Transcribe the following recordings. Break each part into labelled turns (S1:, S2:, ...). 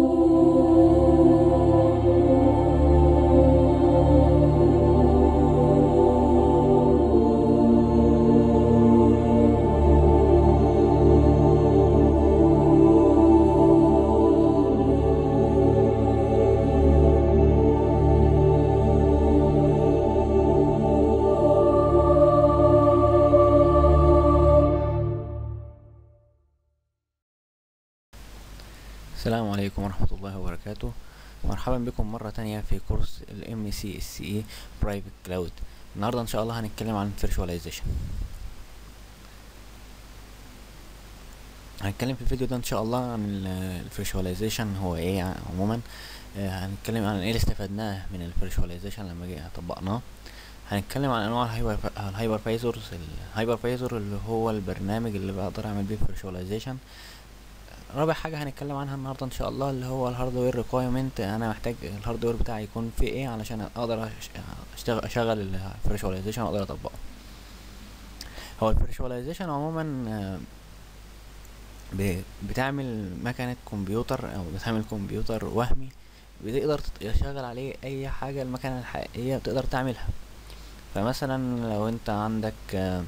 S1: السلام عليكم ورحمة الله وبركاته مرحبا بكم مرة تانية في كورس ال MCSE Private Cloud النهاردة ان شاء الله هنتكلم عن Virtualization هنتكلم في الفيديو ده ان شاء الله عن ال Virtualization هو ايه عموما آه، هنتكلم عن ايه اللي استفدناه من ال Virtualization لما جينا طبقناه هنتكلم عن انواع الهايبر الهايبرفايزرز الهايبرفايزر اللي هو البرنامج اللي بقدر اعمل بيه Virtualization رابع حاجة هنتكلم عنها النهاردة ان شاء الله اللي هو الهاردوير ريكويرمنت انا محتاج الهاردوير بتاعي يكون فيه ايه علشان اقدر أش- اشتغل اشغل الفيرشواليزيشن واقدر اطبقه هو الفيرشواليزيشن عموما آه، ب- بتعمل مكنة كمبيوتر او بتعمل كمبيوتر وهمي بتقدر تت- يشغل عليه اي حاجة المكنة الحقيقية تقدر تعملها فمثلا لو انت عندك آه،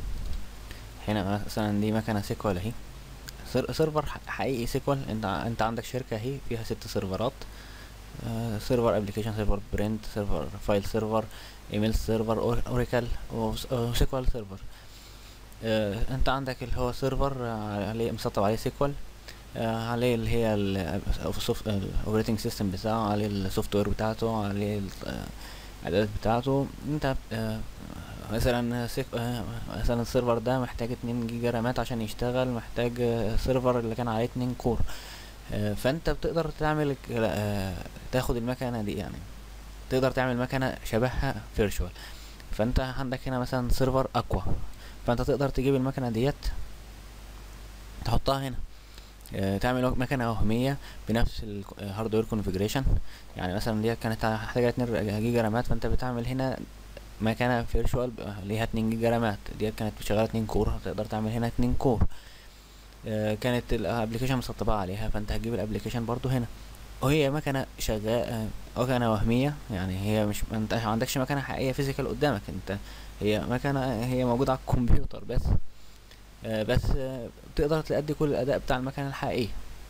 S1: هنا مثلا دي مكنة سيكوال اهي سير- سيرفر ح- حقيقي سيكوال انت ع- انت عندك شركة اهي فيها ست سيرفرات آه، سيرفر ابلكيشن سيرفر برنت سيرفر فايل سيرفر ايميل سيرفر أور- اوراكل وسيكوال سيرفر آه، انت عندك اللي هو سيرفر آه، عليه مسطب عليه سيكوال آه، عليه اللي هي الاوبريتنج سيستم بتاعه عليه السوفت وير بتاعته عليه ال- آه، الاعدادات بتاعته انت آه، مثلا سيك... آه، مثلا السيرفر ده محتاج اتنين جيجا رامات عشان يشتغل محتاج آه، سيرفر اللي كان عليه اتنين كور آه، فانت بتقدر تعمل ك- آه، تاخد المكنة دي يعني تقدر تعمل مكنة شبهها فيرتشوال فانت عندك هنا مثلا سيرفر اقوى فانت تقدر تجيب المكنة ديت تحطها هنا آه، تعمل مكنة وهمية بنفس الهاردوير كونفيجريشن يعني مثلا ديت كانت محتاجة 2 جيجا رامات فانت بتعمل هنا مكنة فيرتشوال ليها 2 جيجا رامات ديت كانت شغالة 2 كور تقدر تعمل هنا 2 كور آه، كانت الابلكيشن مسطبة عليها فانت هتجيب الابلكيشن برضو هنا وهي مكنة شغالة مكنة وهمية يعني هي مش ما انت ما عندكش مكنة حقيقية فيزيكال قدامك انت هي مكنة هي موجودة على الكمبيوتر بس آه، بس آه، بتقدر تأدي كل الأداء بتاع المكنة الحقيقية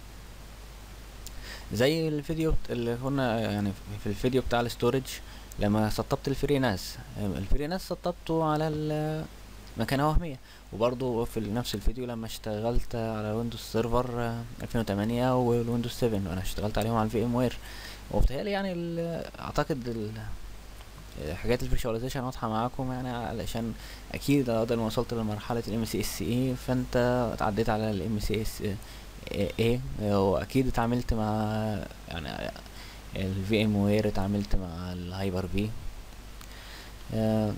S1: زي الفيديو بت- اللي كنا يعني في الفيديو بتاع الاستورج لما سطبت الفري ناس الفري ناس سطبته على ال- مكنة وهمية وبرضو في نفس الفيديو لما اشتغلت على ويندوز سيرفر آه، 2008 والويندوز 7 انا اشتغلت عليهم على الفي ام وير وبالتالي يعني ال- اعتقد ال- حاجات الفيرشواليزيشن واضحة معاكم يعني علشان اكيد بعد ما وصلت لمرحلة الام سي اس اي فانت اتعديت على الام سي اس اي واكيد اتعاملت مع يعني الفي ام وير اتعاملت مع الهايبر في آه،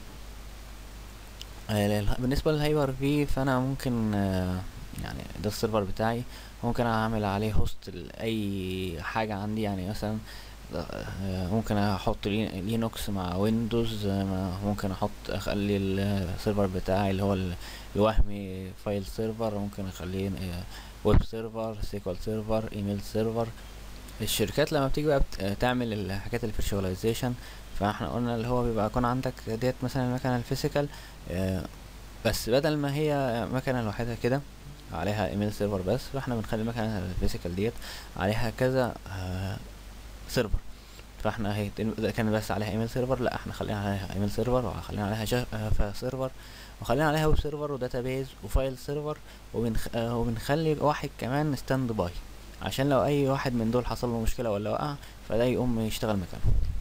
S1: آه، بالنسبة للهايبر في فانا ممكن آه، يعني ده السيرفر بتاعي ممكن اعمل عليه هوست لاي حاجة عندي يعني مثلا آه، ممكن احط لي- لينوكس مع ويندوز آه، ما- ممكن احط اخلي السيرفر بتاعي اللي هو ال- الوهمي فايل سيرفر ممكن اخليه آه، ويب سيرفر سيكوال سيرفر ايميل سيرفر الشركات لما بتيجي بقى بت- آه، تعمل الحاجات الفيرشواليزيشن فاحنا قلنا اللي هو بيبقى يكون عندك ديت مثلا المكنه الفيزيكال آه، بس بدل ما هي مكنه لوحدها كده عليها ايميل سيرفر بس فاحنا بنخلي المكنه الفيزيكال ديت عليها كذا آه، سيرفر فاحنا هي اذا كان بس عليها ايميل سيرفر لا احنا خلينا عليها ايميل سيرفر وخلينا عليها جافا سيرفر وخلينا عليها ويب سيرفر وداتابيز وفايل سيرفر وبنخ... آه، وبنخلي واحد كمان ستاند باي عشان لو اي واحد من دول حصل له مشكله ولا وقع فده يقوم يشتغل مكانه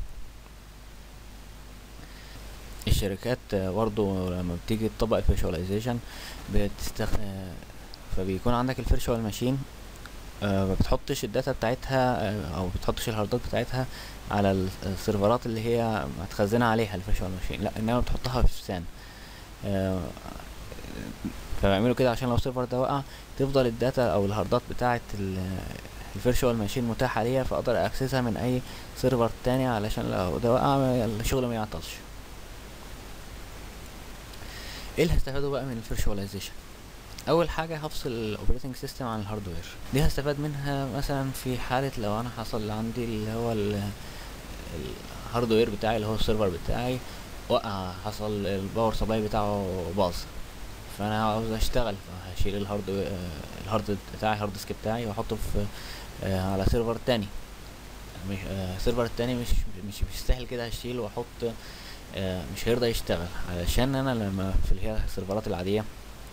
S1: الشركات آه، برضو لما بتيجي تطبق الفيرشواليزيشن بتستخ... آه، فبيكون عندك الفيرشوال ماشين آه، ما بتحطش الداتا بتاعتها آه، او بتحطش الهاردات بتاعتها على ال- السيرفرات اللي هي متخزنه عليها الفيرشوال ماشين لا انما بتحطها في سان آه، فبيعملوا كده عشان لو السيرفر ده وقع تفضل الداتا او الهاردات بتاعت الفيرشوال ماشين متاحه ليا فاقدر اكسسها من اي سيرفر تاني علشان لو ده وقع ما- الشغل ما يعطلش ايه اللي هستفاده بقى من الفيرشواليزيشن اول حاجه هفصل الاوبريتنج سيستم عن الهاردوير دي هستفاد منها مثلا في حاله لو انا حصل عندي اللي هو ال- الهاردوير بتاعي اللي هو السيرفر بتاعي وقع حصل الباور سبلاي بتاعه باظ فانا عاوز اشتغل فهشيل الهارد الهارد بتاعي الهارد ديسك بتاعي واحطه في آه، على سيرفر تاني مش آه، سيرفر تاني مش مش مش سهل كده هشيله واحط آه، مش هيرضى يشتغل علشان انا لما في اللي هي السيرفرات العاديه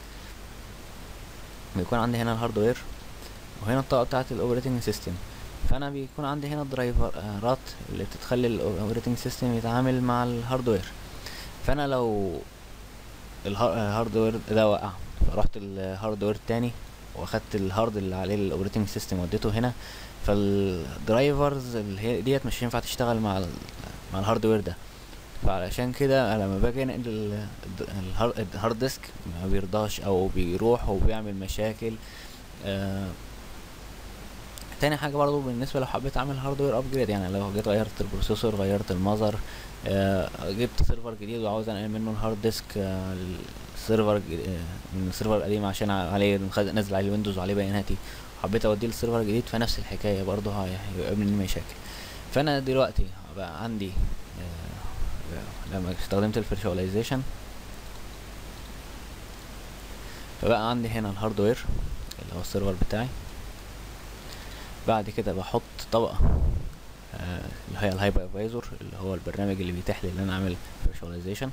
S1: بيكون عندي هنا الهاردوير وهنا الطاقه بتاعه الاوبريتنج سيستم فانا بيكون عندي هنا الدرايفرات اللي بتخلي الاوبريتنج سيستم يتعامل مع الهاردوير فانا لو الهاردوير ده وقع فرحت الهاردوير التاني واخدت الهارد اللي عليه الاوبريتنج سيستم وديته هنا فالدرايفرز اللي هي ديت مش هينفع تشتغل مع ال مع الهاردوير ده فعلشان كده لما باجي انقل ال- الهار- الهارد ديسك ما بيرضاش او بيروح وبيعمل مشاكل آه تاني حاجه برضو بالنسبه لو حبيت اعمل هاردوير ابجريد يعني لو جيت غيرت البروسيسور غيرت المذر آه جبت سيرفر جديد وعاوز انقل منه الهارد ديسك آه السيرفر الج- آه من السيرفر القديم عشان عليه مخد- نازل عليه الويندوز وعليه بياناتي حبيت اوديه للسيرفر الجديد فنفس الحكايه برضو هي- هيقابلني مشاكل فانا دلوقتي بقى عندي آه لما استخدمت الفيرشواليزيشن فبقى عندي هنا الهاردوير اللي هو السيرفر بتاعي بعد كده بحط طبقة آه، اللي هي الهايبرفايزر اللي هو البرنامج اللي بيتيح لي ان انا اعمل فيرشواليزيشن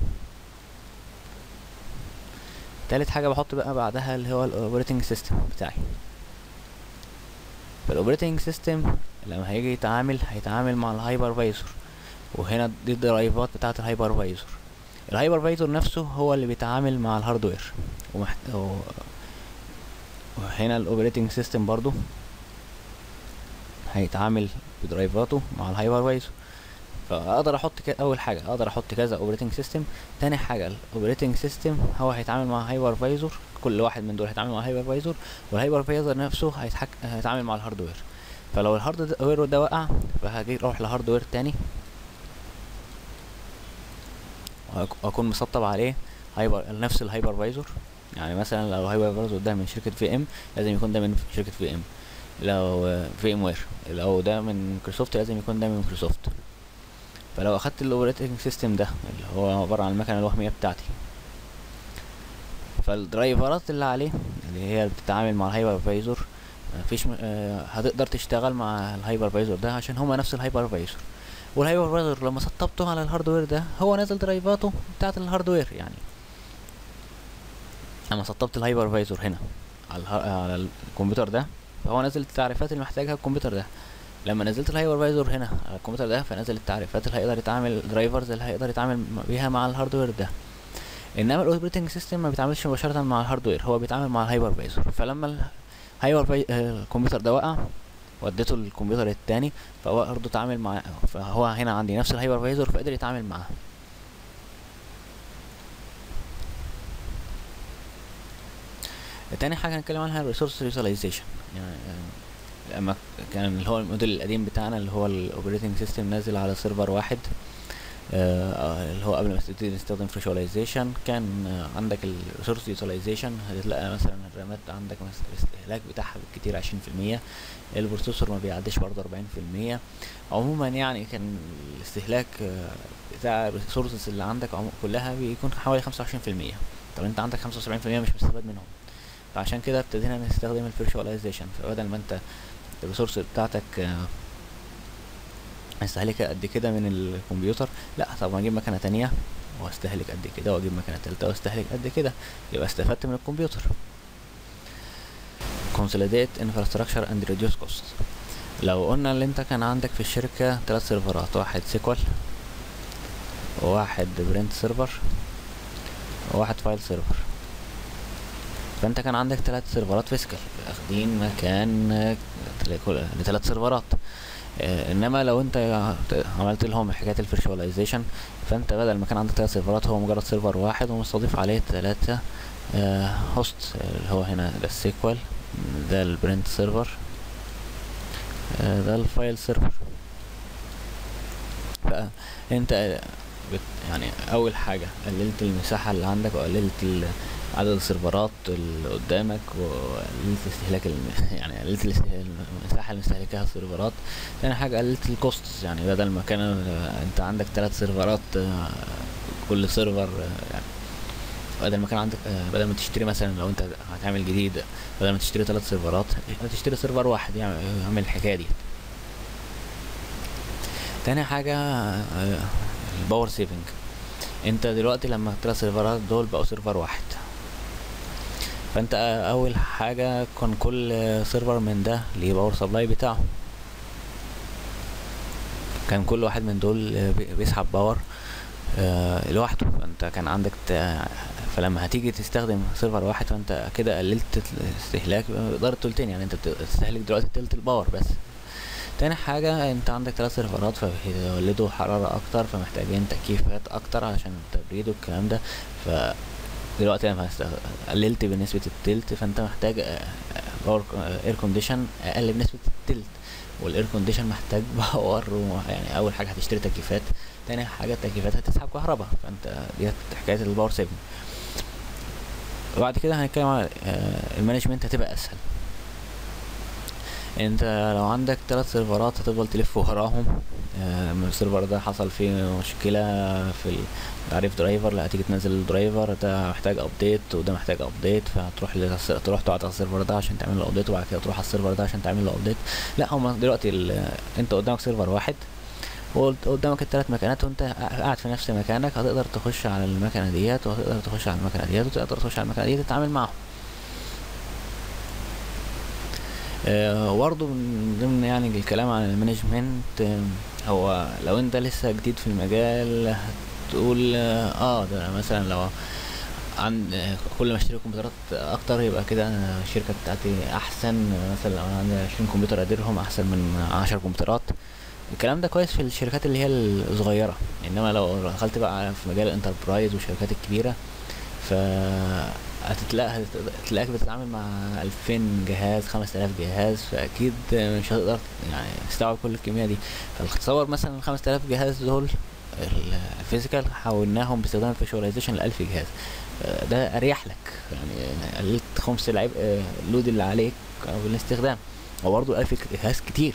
S1: تالت حاجة بحط بقى بعدها اللي هو الاوبريتنج سيستم بتاعي فالاوبريتنج سيستم لما هيجي يتعامل هيتعامل مع الهايبرفايزر وهنا دي الدرايفات بتاعة الهايبرفايزر الهايبرفايزر نفسه هو اللي بيتعامل مع الهاردوير ومحت... و... وهنا الاوبريتنج سيستم برضو هيتعامل بدرايفاته مع الهايبرفايزر فاقدر احط ك... اول حاجه اقدر احط كذا اوبريتنج سيستم تاني حاجه الاوبريتنج سيستم هو هيتعامل مع هايبرفايزر كل واحد من دول هيتعامل مع هايبرفايزر والهايبرفايزر نفسه هيتحك... هيتعامل مع الهاردوير فلو الهاردوير ده وقع فهاجي اروح لهاردوير تاني وأك- واكون مسطب عليه هايبر نفس الهايبرفايزر يعني مثلا لو هايبرفايزر ده من شركه في ام لازم يكون ده من شركه في ام لو في ام وير لو ده من مايكروسوفت لازم يكون ده من مايكروسوفت فلو اخدت الاوبريتنج سيستم ده اللي هو عباره عن المكنه الوهميه بتاعتي فالدرايفرات اللي عليه اللي هي بتتعامل مع الهايبرفايزر مفيش م... آه هتقدر تشتغل مع الهايبرفايزر ده عشان هما نفس الهايبرفايزر والهايبرفايزر لما سطبته على الهاردوير ده هو نازل درايفاته بتاعت الهاردوير يعني لما سطبت الهايبرفايزر هنا على الها... على الكمبيوتر ده فهو نازل التعريفات اللي محتاجها الكمبيوتر ده لما نزلت الهايبرفايزر هنا على الكمبيوتر ده فنزل التعريفات اللي هيقدر يتعامل درايفرز اللي هيقدر يتعامل م- بيها مع الهاردوير ده انما الاوبريتنج سيستم ما بيتعاملش مباشره مع الهاردوير هو بيتعامل مع الهايبرفايزر فلما الهايبر الكمبيوتر ده وقع وديته للكمبيوتر التاني فهو برضه اتعامل مع فهو هنا عندي نفس الهايبرفايزر فقدر يتعامل معاه تاني حاجة هنتكلم عنها الريسورس يوتيلايزيشن يعني آه، لما كان اللي هو الموديل القديم بتاعنا اللي هو الاوبريتنج سيستم نازل على سيرفر واحد آه، آه، اللي هو قبل ما تبتدي نستخدم فيرشواليزيشن كان آه، عندك الريسورس يوتيلايزيشن هتلاقي مثلا الرامات عندك مثلا الاستهلاك بتاعها بالكتير عشرين في المية البروسيسور ما بيعديش برضه أربعين في المية عموما يعني كان الاستهلاك آه، بتاع الريسورسز اللي عندك عمو- كلها بيكون حوالي خمسة وعشرين في المية طب انت عندك خمسة وسبعين في المية مش مستفاد منهم فعشان كده ابتدينا نستخدم الفيرشواليزيشن فبدل ما انت الريسورس بتاعتك آه، مستهلكة قد كده من الكمبيوتر لا طب ما اجيب مكنة تانية واستهلك قد كده واجيب مكنة تالتة واستهلك قد كده يبقى استفدت من الكمبيوتر consolidate infrastructure and reduce cost لو قلنا ان انت كان عندك في الشركة ثلاث سيرفرات واحد سيكوال وواحد برنت سيرفر وواحد فايل سيرفر فانت كان عندك ثلاث سيرفرات فيسكال اخدين مكان آه، لكل- لثلاث سيرفرات آه، انما لو انت عملت لهم حكايه الفيرشواليزيشن فانت بدل ما كان عندك ثلاث سيرفرات هو مجرد سيرفر واحد ومستضيف عليه ثلاثه هوست اللي هو هنا ده السيكوال ده البرنت سيرفر آه، ده الفايل سيرفر فانت بت يعني اول حاجه قللت المساحه اللي عندك وقللت ال- عدد السيرفرات اللي قدامك وقللت استهلاك الم... يعني قللت الاست- المساحه اللي مستهلكها السيرفرات تاني حاجه قللت الكوست يعني بدل ما كان آه، انت عندك ثلاث سيرفرات آه، كل سيرفر آه، يعني بدل ما كان عندك آه، بدل ما تشتري مثلا لو انت هتعمل جديد بدل ما تشتري ثلاث سيرفرات تشتري سيرفر واحد يعمل يعمل الحكايه دي تاني حاجة آه، الباور سيفنج انت دلوقتي لما الثلاث سيرفرات دول بقوا سيرفر واحد فانت آه، اول حاجة كان كل آه، سيرفر من ده ليه باور سبلاي بتاعه كان كل واحد من دول آه، بي- بيسحب باور آه، لوحده فانت كان عندك ت- فلما هتيجي تستخدم سيرفر واحد فانت كده قللت الاستهلاك بمقدار التلتين يعني انت بتستهلك دلوقتي تلت الباور بس تاني حاجة انت عندك ثلاث سيرفرات فبيولدوا حرارة اكتر فمحتاجين تكييفات اكتر عشان التبريد والكلام ده ف دلوقتي لما است- قللت بنسبة التلت فانت محتاج باور اير كونديشن اقل بنسبة التلت والاير كونديشن محتاج باور و- يعني اول حاجة هتشتري تكييفات تاني حاجة التكييفات هتسحب كهرباء فانت دي حكاية الباور سيفنج وبعد كده هنتكلم على آه، المانجمنت هتبقى اسهل انت لو عندك ثلاث سيرفرات هتفضل تلف وراهم آه، السيرفر ده حصل فيه مشكلة في التعريف درايفر لا هتيجي تنزل الدرايفر ده محتاج ابديت وده محتاج ابديت فهتروح للس- تروح تقعد على السيرفر ده عشان تعمل له ابديت وبعد كده تروح على السيرفر ده عشان تعمل له ابديت لا هما دلوقتي ال- انت قدامك سيرفر واحد وقدامك الثلاث مكانات وانت قاعد في نفس مكانك هتقدر تخش على المكنه ديت وهتقدر تخش على المكنه ديت وتقدر تخش على المكنه ديت تتعامل معاهم آه، برضه من ضمن يعني الكلام عن المانجمنت آه، هو لو انت لسه جديد في المجال هتقول اه آه، ده مثلا لو عن آه، كل ما اشتري كمبيوترات اكتر يبقى كده أنا الشركه بتاعتي احسن مثلا لو انا عندي 20 كمبيوتر اديرهم احسن من 10 كمبيوترات الكلام ده كويس في الشركات اللي هي الصغيره انما لو دخلت بقى في مجال الانتربرايز والشركات الكبيره ف هتتلاقي هتلاقيك بتتعامل مع 2000 جهاز 5000 جهاز فاكيد مش هتقدر يعني تستوعب كل الكميه دي فتصور مثلا ال 5000 جهاز دول الفيزيكال حولناهم باستخدام الفيجواليزيشن ل 1000 جهاز آه، ده اريح لك يعني قللت خمس العبء آه، اللود اللي عليك بالاستخدام وبرضه 1000 جهاز كتير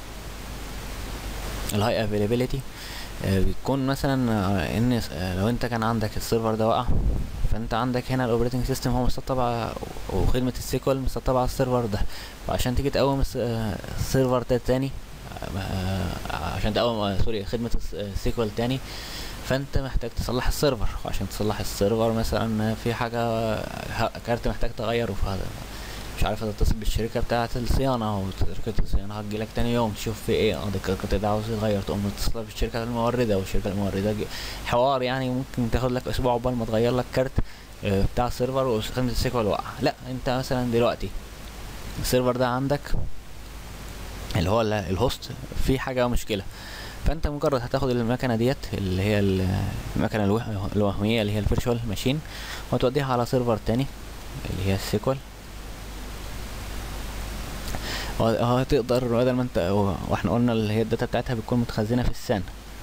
S1: الهاي افيلابيليتي بيكون مثلا آه، ان آه، لو انت كان عندك السيرفر ده وقع فانت عندك هنا الاوبريتنج سيستم هو مسطب على- وخدمه السيكوال مسطبه على السيرفر ده وعشان تيجي تقوم الس- آه، السيرفر ده تاني آه، عشان تقوم آه، سوري خدمه الس- آه، السيكوال تاني فانت محتاج تصلح السيرفر وعشان تصلح السيرفر مثلا في حاجه ه- كارت محتاج تغيره فهذا مش عارف هتتصل بالشركه بتاعه الصيانه وشركه الصيانه هتجيلك تاني يوم تشوف في ايه اه ده الكارت ده عاوز يتغير تقوم متصله بالشركه المورده والشركه المورده ج- حوار يعني ممكن تاخد لك اسبوع عقبال ما تغير لك كارت آه، بتاع السيرفر وخدمه السيكوال وقع لا انت مثلا دلوقتي السيرفر ده عندك اللي هو ال- الهوست في حاجه مشكله فانت مجرد هتاخد المكنه ديت اللي هي ال- المكنه الوه- الوهميه اللي هي الفيرتشوال ماشين وتوديها على سيرفر تاني اللي هي السيكوال هتقدر بدل ما انت واحنا قلنا اللي هي الداتا بتاعتها بتكون متخزنه في السان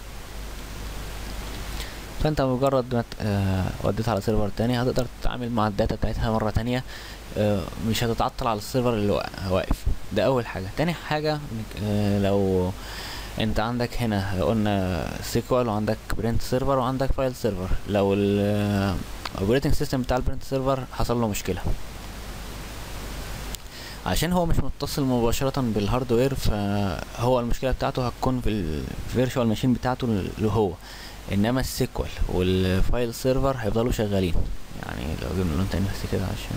S1: فانت مجرد ما ت- آه، وديتها على سيرفر تاني هتقدر تتعامل مع الداتا بتاعتها مره تانية آه، مش هتتعطل على السيرفر اللي وا- واقف ده اول حاجه تاني حاجه إنك، آه، لو انت عندك هنا قلنا سيكوال وعندك برنت سيرفر وعندك فايل سيرفر لو الاوبريتنج سيستم بتاع البرنت سيرفر حصل له مشكله عشان هو مش متصل مباشرة بالهاردوير فهو المشكلة بتاعته هتكون في الفيرتشوال ماشين بتاعته اللي هو انما السيكوال والفايل سيرفر هيفضلوا شغالين يعني لو جبنا لون تاني بس كده عشان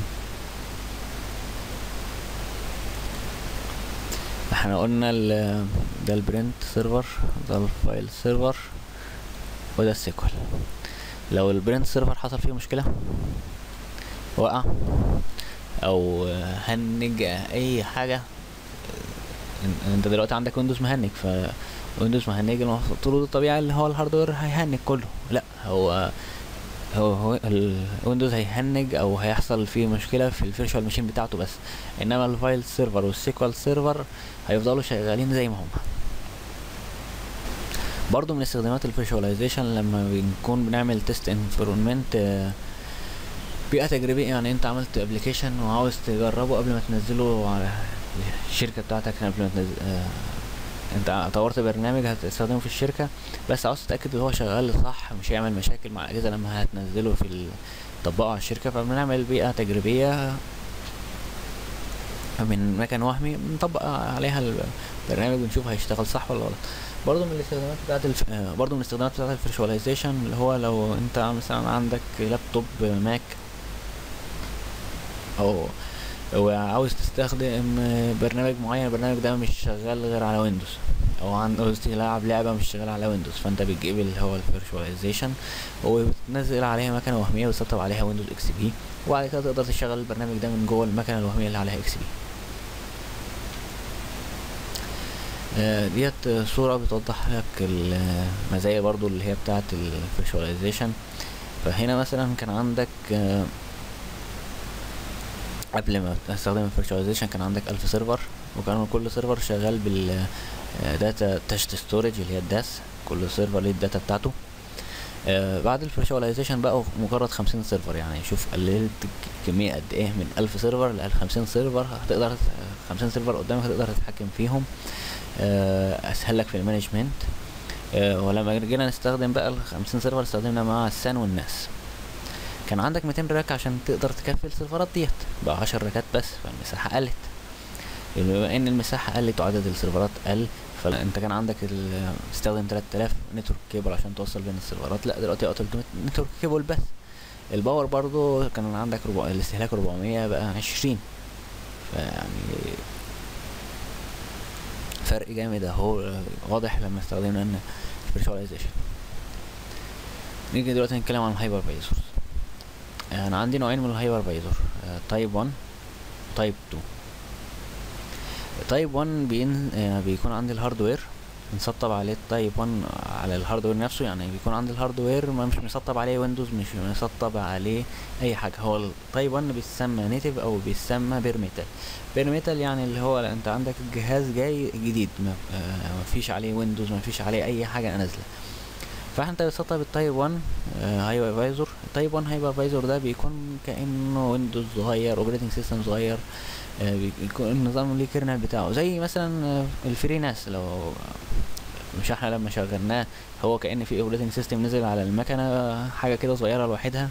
S1: احنا قلنا ال ده البرنت سيرفر ده الفايل سيرفر وده السيكوال لو البرنت سيرفر حصل فيه مشكلة وقع او هنج اي حاجة إن- انت دلوقتي عندك ويندوز مهنج ف ويندوز مهنج المفروض الطبيعي اللي هو الهاردوير هيهنج كله لا هو هو هو الويندوز هيهنج او هيحصل فيه مشكله في الفيرتشوال ماشين بتاعته بس انما الفايل سيرفر والسيكوال سيرفر هيفضلوا شغالين زي ما هم برضو من استخدامات الفيجواليزيشن لما بنكون بنعمل تيست انفيرمنت بيئة تجريبية يعني انت عملت ابلكيشن وعاوز تجربه قبل ما تنزله على الشركة بتاعتك قبل ما تنزل اه انت طورت برنامج هتستخدمه في الشركة بس عاوز تتأكد ان هو شغال صح مش هيعمل مشاكل مع الأجهزة لما هتنزله في ال- تطبقه على الشركة فبنعمل بيئة تجريبية من مكان وهمي بنطبق عليها البرنامج ونشوف هيشتغل صح ولا غلط برضه من الاستخدامات بتاعت الف... آه، برضه من الاستخدامات بتاعت الفيرشواليزيشن اللي هو لو انت مثلا عندك لابتوب ماك او وعاوز تستخدم برنامج معين البرنامج ده مش شغال غير على ويندوز او عاوز تلعب لعبه مش شغاله على ويندوز فانت بتجيب اللي هو الفيرشواليزيشن وبتنزل عليها مكنه وهميه وتسطب عليها ويندوز اكس بي وبعد كده تقدر تشغل البرنامج ده من جوه المكنه الوهميه اللي عليها اكس بي آه، ديت آه، صورة بتوضح لك المزايا برضو اللي هي بتاعة الفيرشواليزيشن فهنا مثلا كان عندك آه، قبل ما تستخدم الفيرشواليزيشن كان عندك ألف سيرفر وكان كل سيرفر شغال بال داتا تشت ستورج اللي هي الداس كل سيرفر ليه الداتا بتاعته آه بعد الفيرشواليزيشن بقوا مجرد خمسين سيرفر يعني شوف قللت كمية قد ايه من ألف سيرفر لخمسين سيرفر هتقدر خمسين سيرفر قدامك هتقدر تتحكم فيهم آه اسهل لك في المانجمنت آه ولما جينا نستخدم بقى الخمسين سيرفر استخدمنا مع السان والناس كان عندك 200 راك عشان تقدر تكفي السيرفرات ديت بقى 10 راكات بس فالمساحة قلت بما ان المساحة قلت وعدد السيرفرات قل فانت كان عندك ال- تستخدم 3000 نتورك كيبل عشان توصل بين السيرفرات لا دلوقتي بقى 300 نتورك كيبل بس الباور برضو كان عندك ربع... الاستهلاك 400 بقى 20 فيعني فرق جامد اهو واضح لما استخدمنا ان الفيرشواليزيشن نيجي دلوقتي نتكلم عن الهايبر فايزرز انا عندي نوعين من الهايبر فايزر تايب 1 وتايب 2 تايب 1 بين آه، بيكون عندي الهاردوير بنسطب عليه التايب 1 على الهاردوير نفسه يعني بيكون عندي الهاردوير ما مش مسطب عليه ويندوز مش مسطب عليه اي حاجه هو التايب 1 بيسمى نيتف او بيسمى بير ميتال بير ميتال يعني اللي هو انت عندك الجهاز جاي جديد ما آه، فيش عليه ويندوز ما فيش عليه اي حاجه نازله فانت بتسطب التايب 1 هايبر فايزر التايب 1 هايبر فايزر ده بيكون كانه ويندوز صغير اوبريتنج سيستم صغير آه، بيكون النظام ليه كيرنل بتاعه زي مثلا آه، الفري ناس لو مش احنا لما شغلناه هو كأن في اوبريتنج سيستم نزل على المكنة حاجة كده صغيرة لوحدها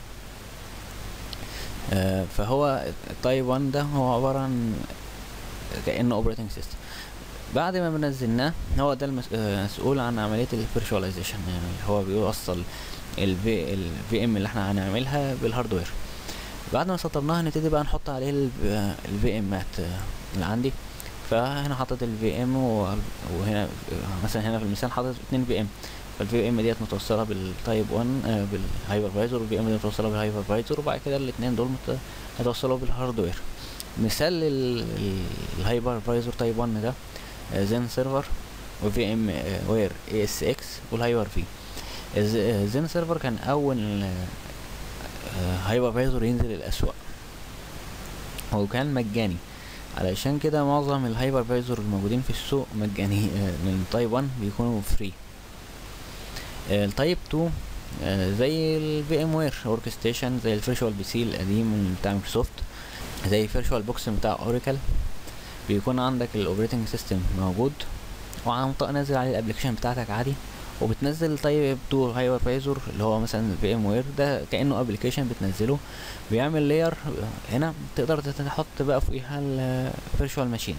S1: آه، فهو التايب 1 ده هو عبارة عن كأنه اوبريتنج سيستم بعد ما بنزلناه هو ده المس- آه، المسؤول عن عملية الفيرشواليزيشن يعني هو بيوصل الفي الفي ام اللي احنا هنعملها بالهاردوير بعد ما سطبناها نبتدي بقى نحط عليه الفي امات اللي عندي فهنا حاطط الفي ام وهنا مثلا هنا في المثال حاطط اتنين في ام فالفي ام ديت متوصله بالتايب 1 آه، بالهايبر فايزر والفي ام ديت متوصله بالهايبر فايزر وبعد كده الاتنين دول مت- هيتوصلوا بالهاردوير مثال للهايبر فايزر تايب 1 ده زين سيرفر وفي ام وير اي اس اكس والهايبر في زين سيرفر كان اول هايبر فايزر ينزل الاسواق هو كان مجاني علشان كده معظم الهايبر فايزر الموجودين في السوق مجاني آه، من تايب 1 بيكونوا فري التايب 2 آه، زي الفي ام وير ورك ستيشن زي الفيرشوال بي سي القديم بتاع مايكروسوفت زي فيرشوال بوكس بتاع اوراكل بيكون عندك الاوبريتنج سيستم موجود وعن طريق نازل عليه الابلكيشن بتاعتك عادي وبتنزل تايب 2 هايبر فايزر اللي هو مثلا الفي ام وير ده كانه ابلكيشن بتنزله بيعمل لاير هنا تقدر تحط بقى فوقيها الفيرشوال ماشينز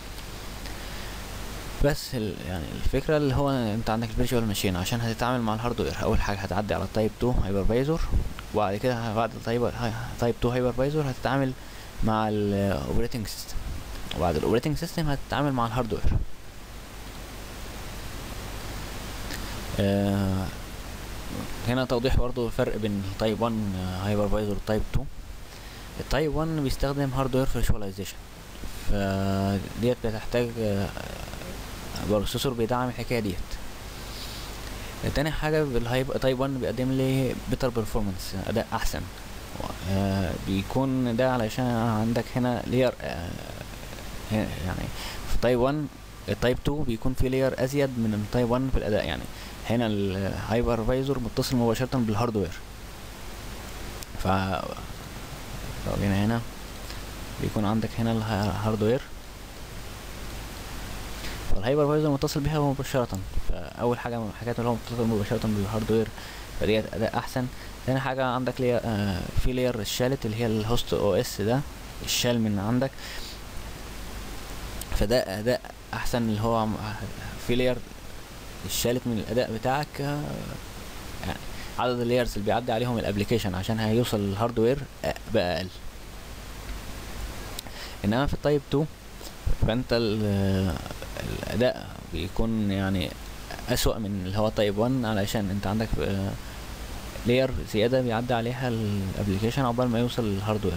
S1: بس ال يعني الفكره اللي هو انت عندك الفيرتشوال ماشين عشان هتتعامل مع الهاردوير اول حاجه هتعدي على التايب 2 هايبر فايزر وبعد كده بعد التايب تايب 2 هايبر فايزر هتتعامل مع الاوبريتنج سيستم وبعد الاوبريتنج سيستم هتتعامل مع الهاردوير آه هنا توضيح برضو الفرق بين التايب 1 هايبر فايزر والتايب 2 التايب 1 بيستخدم هاردوير فيرتشواليزيشن فديت بتحتاج آه، بروسيسور بيدعم الحكايه ديت تاني حاجه بالهايب تايب 1 بيقدم لي بيتر بيرفورمانس اداء احسن آه بيكون ده علشان عندك هنا لير آه يعني في تايب 1 التايب 2 بيكون في لير ازيد من التايب 1 في الاداء يعني هنا الهايبرفايزر متصل مباشرة بالهاردوير ف لو جينا هنا بيكون عندك هنا الهاردوير فالهايبرفايزر متصل بيها مباشرة فأول حاجة من الحاجات اللي هو متصل مباشرة بالهاردوير فديت أداء أحسن تاني حاجة عندك ليا آه في لير الشالت اللي هي الهوست او اس ده الشال من عندك فده أداء أحسن اللي هو عم- في لير الشالت من الأداء بتاعك آه يعني عدد اللايرز اللي بيعدي عليهم الابلكيشن عشان هيوصل للهاردوير آه، بقى أقل انما في التايب 2 فانت ال- الاداء بيكون يعني اسوأ من اللي هو تايب 1 علشان انت عندك لاير زياده بيعدي عليها الابلكيشن عقبال ما يوصل للهاردوير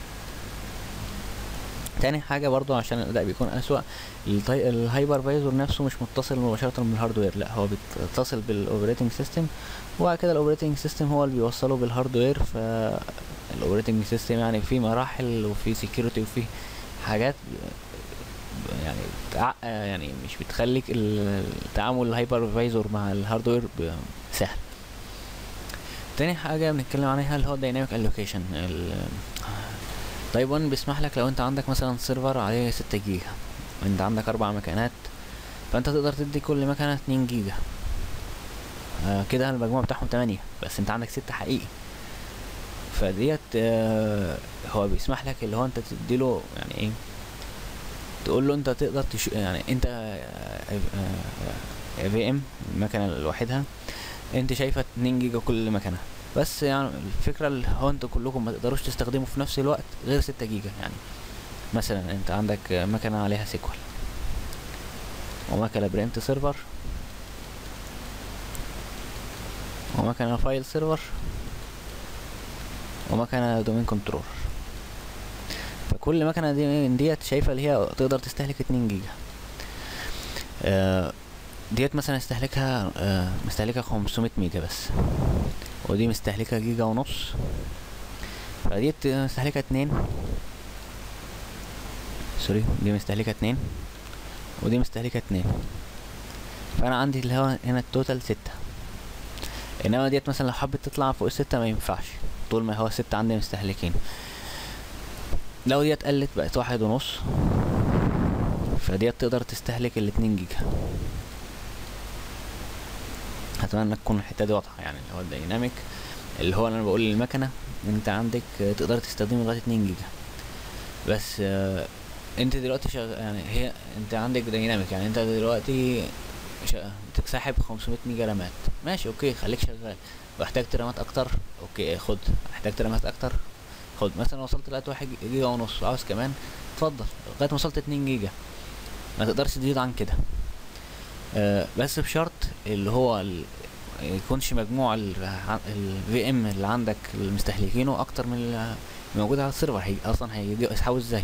S1: تاني حاجة برضو عشان الأداء بيكون أسوأ التاي- الهايبرفايزر نفسه مش متصل مباشرة بالهاردوير لا هو بيتصل بالأوبريتنج سيستم وبعد كده الأوبريتنج سيستم هو اللي بيوصله بالهاردوير فالأوبريتنج سيستم يعني في مراحل وفي سكيورتي وفي حاجات يعني تع- يعني مش بتخليك التعامل الهايبرفايزر مع الهاردوير ب- سهل تاني حاجة بنتكلم عليها اللي هو الديناميك الوكيشن تايب 1 بيسمح لك لو انت عندك مثلا سيرفر عليه 6 جيجا وانت عندك اربع مكانات فانت تقدر تدي كل مكنة 2 جيجا آه كده المجموع بتاعهم 8 بس انت عندك 6 حقيقي فديت آه هو بيسمح لك اللي هو انت تديله يعني ايه تقول له انت تقدر تش... يعني انت في ام المكنه لوحدها انت شايفه 2 جيجا كل مكنه بس يعني الفكره اللي هو انتوا كلكم ما تقدروش تستخدموا في نفس الوقت غير 6 جيجا يعني مثلا انت عندك مكنه عليها سيكوال ومكنه بريمت سيرفر ومكنه فايل سيرفر ومكنه دومين كنترول فكل مكنه دي من ديت شايفه اللي هي تقدر تستهلك 2 جيجا آه ديت مثلا استهلكها آه مستهلكة 500 ميجا بس ودي مستهلكة جيجا ونص فديت مستهلكة اتنين سوري دي مستهلكة اتنين ودي مستهلكة اتنين فانا عندي اللي هو هنا التوتال ستة انما ديت مثلا لو حبت تطلع فوق الستة ما ينفعش طول ما هو ستة عندي مستهلكين لو ديت قلت بقت واحد ونص فديت تقدر تستهلك الاتنين جيجا اتمنى تكون الحته دي واضحه يعني اللي هو الديناميك اللي هو انا بقول للمكنه انت عندك تقدر تستخدمه لغايه 2 جيجا بس آه انت دلوقتي شغ... يعني هي انت عندك ديناميك يعني انت دلوقتي ش... بتسحب 500 ميجا رامات ماشي اوكي خليك شغال واحتاجت رامات اكتر اوكي خد احتاجت رامات اكتر خد مثلا وصلت لقيت واحد جيجا ونص عاوز كمان اتفضل لغايه ما وصلت 2 جيجا ما تقدرش تزيد عن كده آه بس بشرط اللي هو ال... يكونش مجموع ال في ام اللي عندك المستهلكينه اكتر من الموجود على السيرفر هي اصلا هيجي يسحبوا ازاي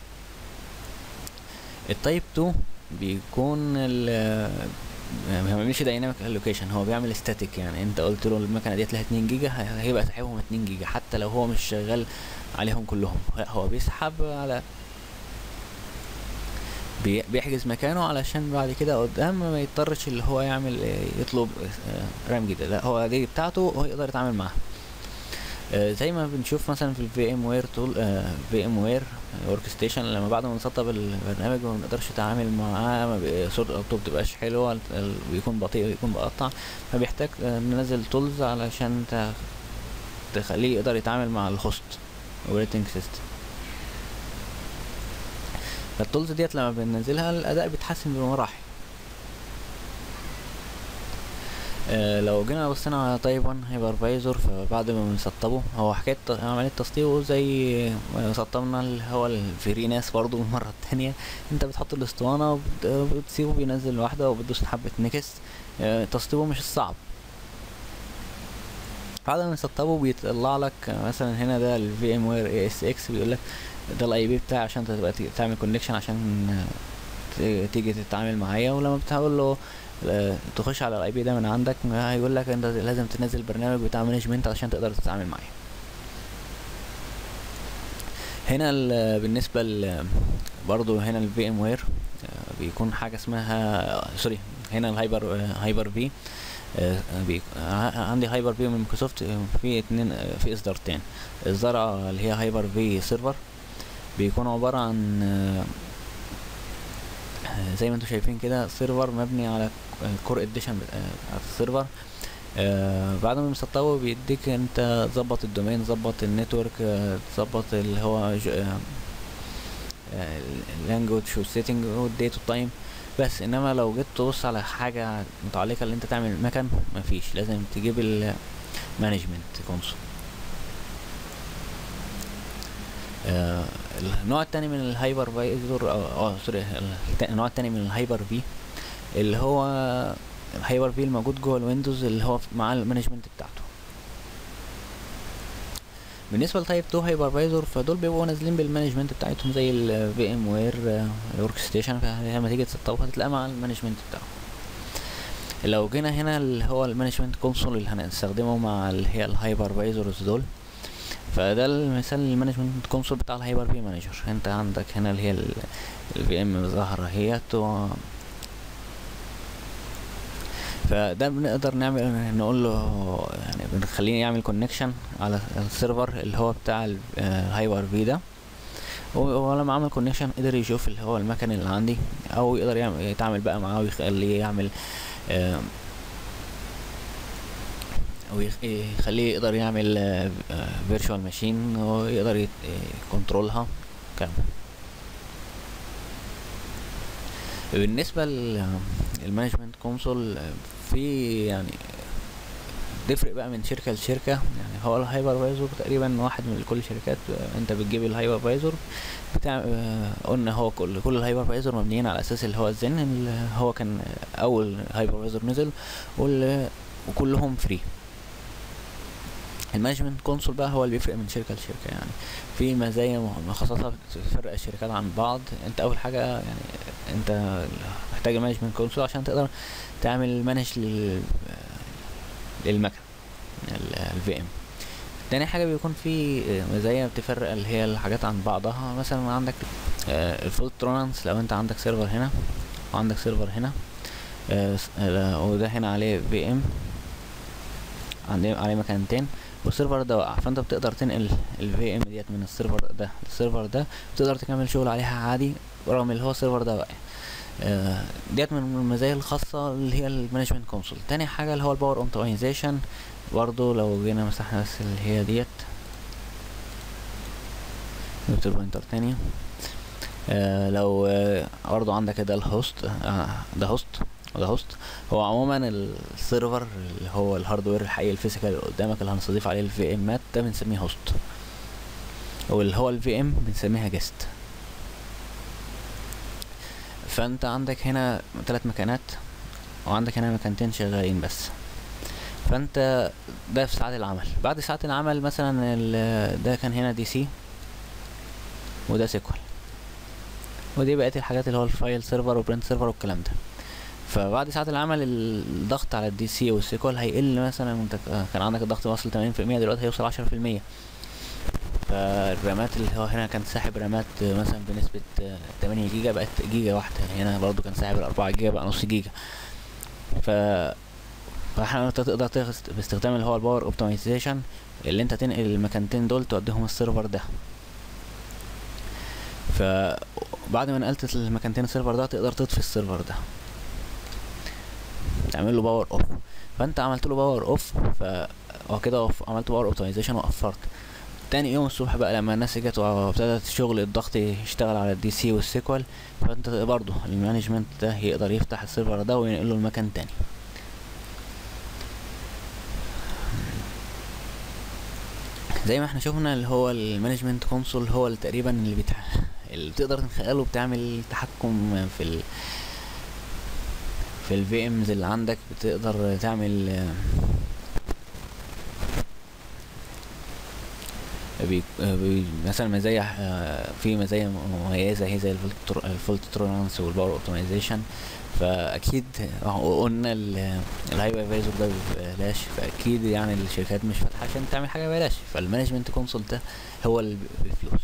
S1: التايب 2 بيكون ال ما بيعملش دايناميك الوكيشن هو بيعمل ستاتيك يعني انت قلت له المكنه ديت لها 2 جيجا هيبقى ساحبهم 2 جيجا حتى لو هو مش شغال عليهم كلهم هو بيسحب على بيحجز مكانه علشان بعد كده قدام ما يضطرش اللي هو يعمل يطلب رام جديد لا هو دي بتاعته هو يقدر يتعامل معاها زي ما بنشوف مثلا في الفي ام وير تول في ام وير ورك ستيشن لما بعد ما نسطب البرنامج ما بنقدرش نتعامل معاه صوت اوتو بتبقاش حلوه بيكون بطيء ويكون مقطع فبيحتاج ننزل تولز علشان تخليه يقدر يتعامل مع الهوست اوبريتنج سيستم فالتولز ديت لما بننزلها الاداء بيتحسن بمراحل آه لو جينا بصينا على تايب 1 هايبرفايزر فبعد ما بنسطبه هو حكايه عمليه تسطيبه زي ما سطبنا اللي هو الفري ناس برضه المره التانية انت بتحط الاسطوانه وبتسيبه بينزل لوحده وبتدوس حبه نكست آه تسطيبه مش الصعب بعد ما نسطبه بيطلع لك مثلا هنا ده الفي ام وير اي اس اكس بيقول لك ده الاي بي بتاعي عشان تبقى تعمل كونكشن عشان تيجي تتعامل معايا ولما بتقول له تخش على الاي بي ده من عندك هيقول لك انت لازم تنزل برنامج بتاع مانجمنت عشان تقدر تتعامل معايا هنا بالنسبه ل برضو هنا الفي ام وير بيكون حاجه اسمها سوري هنا الهايبر هايبر في آه، بي- ع- عندي هايبر في من مايكروسوفت آه، في اتنين آه، في اصدارتين اصدار آه، اللي هي هايبر في سيرفر بيكون عبارة عن آه، آه، زي ما انتم شايفين كده سيرفر مبني على كور اديشن بتاع السيرفر آه بعد ما مسطبه بيديك انت تظبط الدومين تظبط النتورك آه، تظبط اللي هو اللانجوج والسيتنج والديت والتايم بس انما لو جيت تبص على حاجة متعلقة اللي انت تعمل مكان مفيش لازم تجيب المانجمنت كونسول آه النوع التاني من الهايبر فايزور اه آه، سوري الت- النوع التاني من الهايبر في اللي هو الهايبر في الموجود جوه الويندوز اللي هو مع المانجمنت بتاعته بالنسبه لتايب 2 هايبرفايزر فدول بيبقوا نازلين بالمانجمنت بتاعتهم زي الفي ام وير الورك ستيشن فلما تيجي تسطبها هتلاقيها مع المانجمنت بتاعه لو جينا هنا اللي هو المانجمنت كونسول اللي هنستخدمه مع اللي هي الهايبرفايزرز دول فده المثال المانجمنت كونسول بتاع الهايبر في مانجر انت عندك هنا اللي هي الفي ام ظاهره اهيت و- فده بنقدر نعمل نقول له يعني بنخليه يعمل كونكشن على السيرفر اللي هو بتاع ال- آه، الهايبر في ده هو لما عمل كونكشن قدر يشوف اللي هو المكان اللي عندي او يقدر يعمل يتعامل بقى معاه ويخليه يعمل آه، ويخليه يقدر يعمل فيرتشوال ماشين ويقدر يت- يكنترولها كامل بالنسبة للمانجمنت كونسول في يعني تفرق بقى من شركة لشركة يعني هو الهايبرفايزر تقريبا واحد من كل الشركات آه، انت بتجيب الهايبرفايزر بتاع آه، قلنا هو كل كل الهايبرفايزر مبنيين على اساس اللي هو الزن اللي هو كان اول هايبرفايزر نزل وال- وكلهم فري المانجمنت كونسول بقى هو اللي بيفرق من شركه لشركه يعني في مزايا مخ- خاصه بتفرق الشركات عن بعض انت اول حاجه يعني انت محتاج المانجمنت كونسول عشان تقدر تعمل مانج لل للمكن الفي ام تاني حاجه بيكون في مزايا بتفرق اللي هي الحاجات عن بعضها مثلا عندك الفولت ترانس لو انت عندك سيرفر هنا وعندك سيرفر هنا آه، س- آه، وده هنا عليه في ام عليه عليه مكانتين والسيرفر ده وقع فانت بتقدر تنقل الفي ام ديت من السيرفر ده للسيرفر ده تقدر تكمل شغل عليها عادي رغم اللي هو السيرفر ده واقع آه، ديت من المزايا الخاصة اللي هي المانجمنت كونسول تاني حاجة اللي هو الباور اوبتمايزيشن برضو لو جينا مسحنا بس اللي هي ديت جبت البوينتر تاني آه لو آه برضو عندك ده الهوست آه ده هوست وده هوست هو عموما السيرفر اللي هو الهاردوير الحقيقي الفيزيكال اللي قدامك اللي هنستضيف عليه الفي امات ده بنسميه هوست واللي هو الفي ام بنسميها جيست فانت عندك هنا ثلاث مكانات وعندك هنا مكانتين شغالين بس فانت ده في ساعات العمل بعد ساعات العمل مثلا ال- ده كان هنا دي سي وده سيكوال ودي بقت الحاجات اللي هو الفايل سيرفر وبرنت سيرفر والكلام ده فبعد ساعات العمل الضغط على الدي سي والسيكوال هيقل مثلا انت كان عندك الضغط واصل 80% دلوقتي هيوصل 10% فالرامات اللي هو هنا كان ساحب رامات مثلا بنسبة آه، 8 جيجا بقت جيجا واحدة هنا برضو كان ساحب الأربعة جيجا بقى نص جيجا ف فاحنا انت تقدر تغس- باستخدام اللي هو الباور اوبتمايزيشن اللي انت تنقل المكانتين دول توديهم السيرفر ده فبعد ما نقلت المكانتين السيرفر ده تقدر تطفي السيرفر ده تعمل له باور اوف فانت عملت له باور اوف ف هو كده اوف عملت باور اوبتمايزيشن وقفرت تاني يوم الصبح بقى لما الناس جت وابتدت شغل الضغط يشتغل على الدي سي والسيكوال فانت برضه المانجمنت ده يقدر يفتح السيرفر ده وينقله لمكان تاني زي ما احنا شفنا اللي هو المانجمنت كونسول هو اللي تقريبا اللي بتاع اللي بتقدر من خلاله بتعمل تحكم في ال في الفي امز اللي عندك بتقدر تعمل آه، بي بي مثلا مزايا آه، في مزايا مميزه هي زي الفولت تولرانس والباور اوبتمايزيشن فاكيد آه، قلنا الهايبر فايزر ده ببلاش فاكيد يعني الشركات مش فاتحه عشان تعمل حاجه ببلاش فالمانجمنت كونسول ده هو اللي ب- بفلوس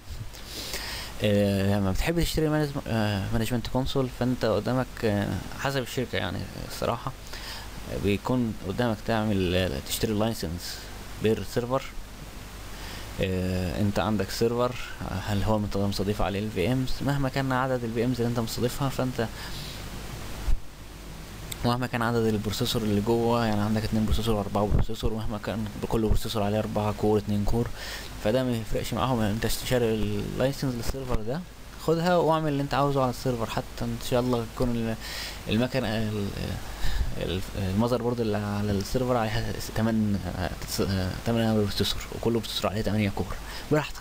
S1: آه، لما بتحب تشتري مانجمنت كونسول فانت قدامك آه، حسب الشركه يعني الصراحه بيكون قدامك تعمل تشتري لايسنس بير سيرفر اه انت عندك سيرفر هل هو انت مستضيف عليه الفي امز مهما كان عدد الفي امز اللي انت مستضيفها فانت مهما كان عدد البروسيسور اللي جوه يعني عندك اتنين بروسيسور واربعة بروسيسور ومهما كان كل بروسيسور عليه اربعة كور اتنين كور فده ما يفرقش معاهم انت شاري اللايسنس للسيرفر ده خدها واعمل اللي انت عاوزه على السيرفر حتى ان شاء الله يكون المكنه المذر بورد اللي على السيرفر عليها تمن تمن بروسيسور وكل بروسيسور عليه تمانية كور براحتك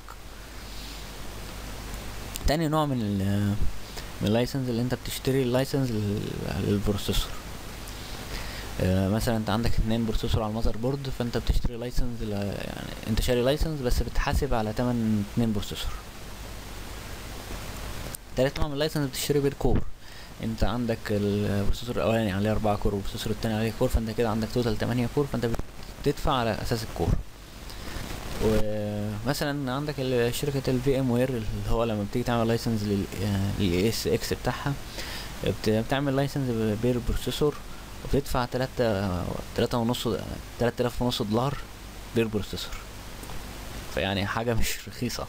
S1: تاني نوع من من اللايسنس اللي انت بتشتري اللايسنس للبروسيسور آه مثلا انت عندك اتنين بروسيسور على المذر بورد فانت بتشتري لايسنس يعني انت شاري لايسنس بس بتحاسب على تمن اتنين بروسيسور تالت نوع من اللايسنس بتشتري بير كور انت عندك البروسيسور الاولاني عليه اربعة كور والبروسيسور التاني عليه كور فانت كده عندك توتال تمانية كور فانت بتدفع على اساس الكور ومثلا عندك شركة الفي ام وير اللي هو لما بتيجي تعمل لايسنس للاي اس اكس بتاعها بتعمل لايسنس بير بروسيسور وبتدفع تلاتة تلاتة ونص تلات الاف ونص دولار بير بروسيسور فيعني حاجة مش رخيصة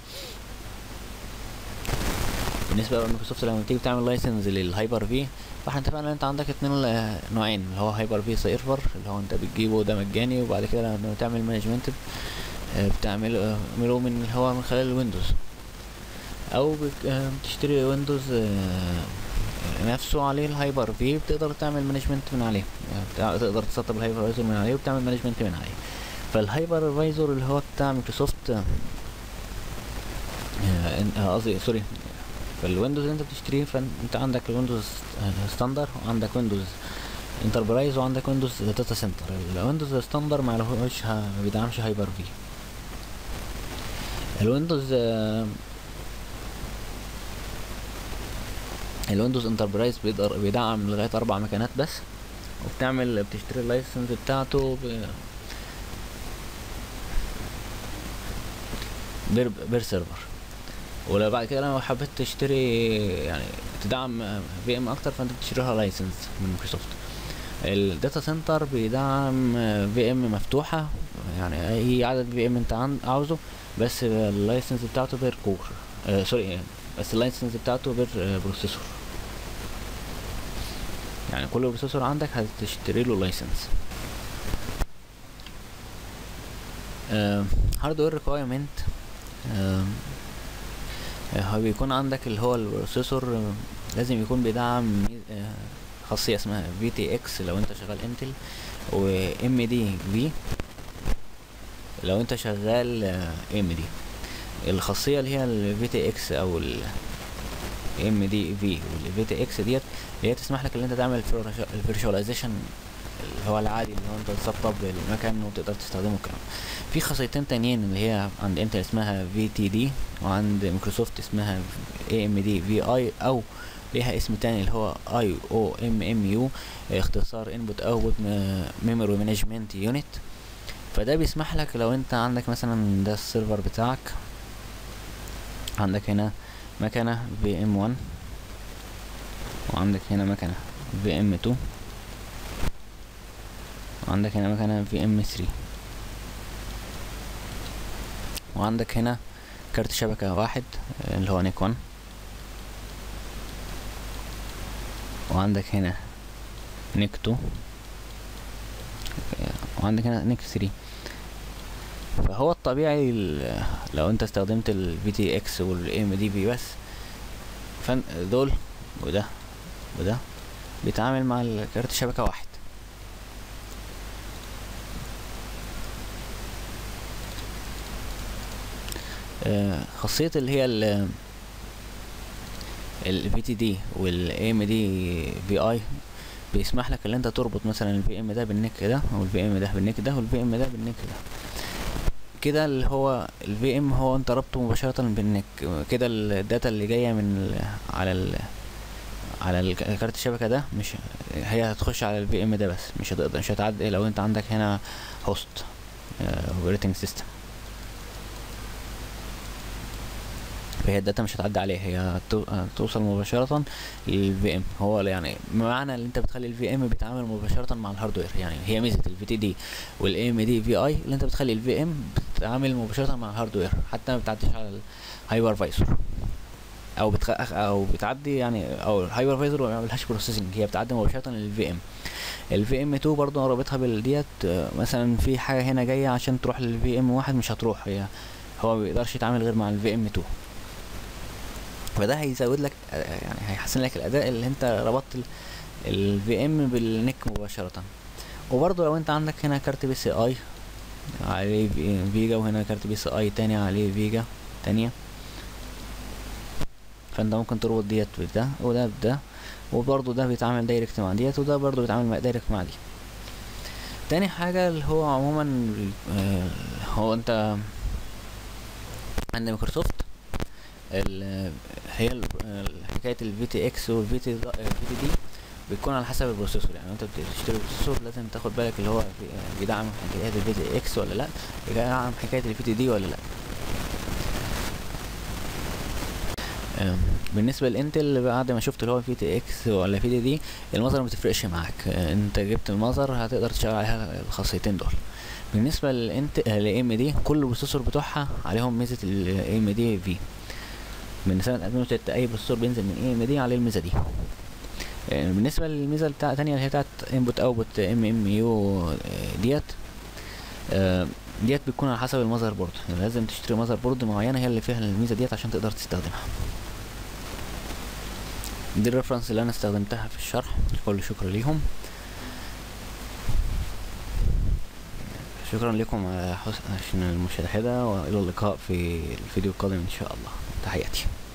S1: بالنسبه لمايكروسوفت لما تيجي بتعمل لايسنس للهايبر في فاحنا اتفقنا ان انت عندك اتنين نوعين اللي هو هايبر في سيرفر اللي هو انت بتجيبه ده مجاني وبعد كده لما تعمل مانجمنت بتعمله من اللي هو من خلال الويندوز او بتشتري ويندوز نفسه عليه الهايبر في بتقدر تعمل مانجمنت من عليه يعني تقدر تسطب الهايبر من عليه وبتعمل مانجمنت من عليه فالهايبر فايزور اللي هو بتاع مايكروسوفت قصدي سوري فالويندوز اللي انت بتشتريه فانت عندك الويندوز ستاندر وعندك ويندوز انتربرايز وعندك ويندوز داتا سنتر الويندوز ستاندر ما لهوش ما بيدعمش هايبر في الويندوز الويندوز انتربرايز بيقدر بيدعم لغايه اربع مكانات بس وبتعمل بتشتري اللايسنس بتاعته ب... بير, بير سيرفر ولو بعد كده لو حبيت تشتري يعني تدعم في ام اكتر فانت بتشتريها لايسنس من مايكروسوفت الداتا سنتر بيدعم في ام مفتوحة يعني اي عدد في ام انت عاوزه بس اللايسنس بتاعته بير كور آه سوري بس اللايسنس بتاعته بير بروسيسور يعني كل بروسيسور عندك هتشتري له لايسنس هاردوير ريكوايرمنت هو بيكون عندك اللي هو البروسيسور لازم يكون بيدعم خاصية اسمها في تي اكس لو انت شغال انتل و ام دي في لو انت شغال ام دي الخاصية اللي هي الفي تي اكس او ال ام دي في والفي تي اكس ديت اللي هي تسمح لك ان انت تعمل الفيرشواليزيشن اللي هو العادي اللي هو انت تسطب المكان وتقدر تستخدمه كمان في خاصيتين تانيين اللي هي عند انتل اسمها في تي دي وعند مايكروسوفت اسمها اي ام دي في اي او ليها اسم تاني اللي هو اي او ام ام يو اختصار انبوت اوتبوت ميموري مانجمنت يونت فده بيسمح لك لو انت عندك مثلا ده السيرفر بتاعك عندك هنا مكنه في ام 1 وعندك هنا مكنه في ام 2 وعندك هنا مكنه في ام 3 وعندك هنا كارت شبكة واحد اللي هو نيك 1 وعندك هنا نيك 2 وعندك هنا نيك 3 فهو الطبيعي لو انت استخدمت ال VTX وال AMD بس فن دول وده وده بيتعامل مع الكارت شبكة واحد آه خاصية اللي هي ال ال VTD وال AMD VI بيسمح لك ان انت تربط مثلا ال VM ده بالنك ده او ال VM ده بالنك ده وال VM ده بالنك ده كده اللي هو ال VM هو انت ربطه مباشرة بالنك كده الداتا اللي جاية من ال على ال على الكارت الشبكة ده مش هي هتخش على ال VM ده بس مش هتقدر مش هتعدي لو انت عندك هنا هوست اوبريتنج سيستم فهي الداتا مش هتعدي عليه هي هتو- هتوصل مباشرة للفي ام هو يعني معنى ان انت بتخلي الفي ام بيتعامل مباشرة مع الهاردوير يعني هي ميزة الفي تي دي والاي ام دي في اي اللي انت بتخلي الفي ام بتتعامل مباشرة مع الهاردوير حتى ما بتعديش على الهايبرفايزر او بتخ... او بتعدي يعني او الهايبرفايزر ما بيعملهاش بروسيسنج هي بتعدي مباشرة للفي ام الفي ام 2 برضه رابطها بالديت آه، مثلا في حاجة هنا جاية عشان تروح للفي ام واحد مش هتروح هي هو ما بيقدرش يتعامل غير مع الفي ام 2 فده هيزود لك آه، يعني هيحسن لك الاداء اللي انت ربطت الفي ام بالنك مباشرة وبرضه لو انت عندك هنا كارت بي سي اي عليه في- فيجا وهنا كارت بي سي اي تاني عليه فيجا تانية فانت ممكن تربط ديت بده وده بده وبرضه ده بيتعامل دايركت مع ديت وده برضه بيتعامل مع دايركت مع دي تاني حاجة اللي هو عموما آه، هو انت عند مايكروسوفت ال- هي ال- ال- حكاية الفي تي اكس والفي تي دي بتكون على حسب البروسيسور يعني انت بتشتري بروسيسور لازم تاخد بالك اللي هو في- بيدعم حكاية الفي تي اكس ولا لا بيدعم حكاية الفي تي دي ولا لا أم، بالنسبة للانتل بعد ما شفت اللي هو في تي اكس ولا في تي دي المظهر ما تفرقش معاك أه، انت جبت المظهر هتقدر تشتغل عليها الخاصيتين دول بالنسبة للانت ل ام دي كل البروسيسور بتوعها عليهم ميزة ال ام دي في من سنة 2006 اي بروسيسور بينزل من اي ام دي عليه الميزة دي أه، بالنسبة للميزة بتاع تانية اللي هي بتاعت انبوت اوتبوت ام ام يو ديت أه، ديت بتكون على حسب المذر بورد يعني لازم تشتري مذر بورد معينة هي اللي فيها الميزة ديت عشان تقدر تستخدمها دي الريفرنس اللي انا استخدمتها في الشرح كل شكر ليهم شكرا لكم على حسن المشاهدة والى اللقاء في الفيديو القادم ان شاء الله تحياتي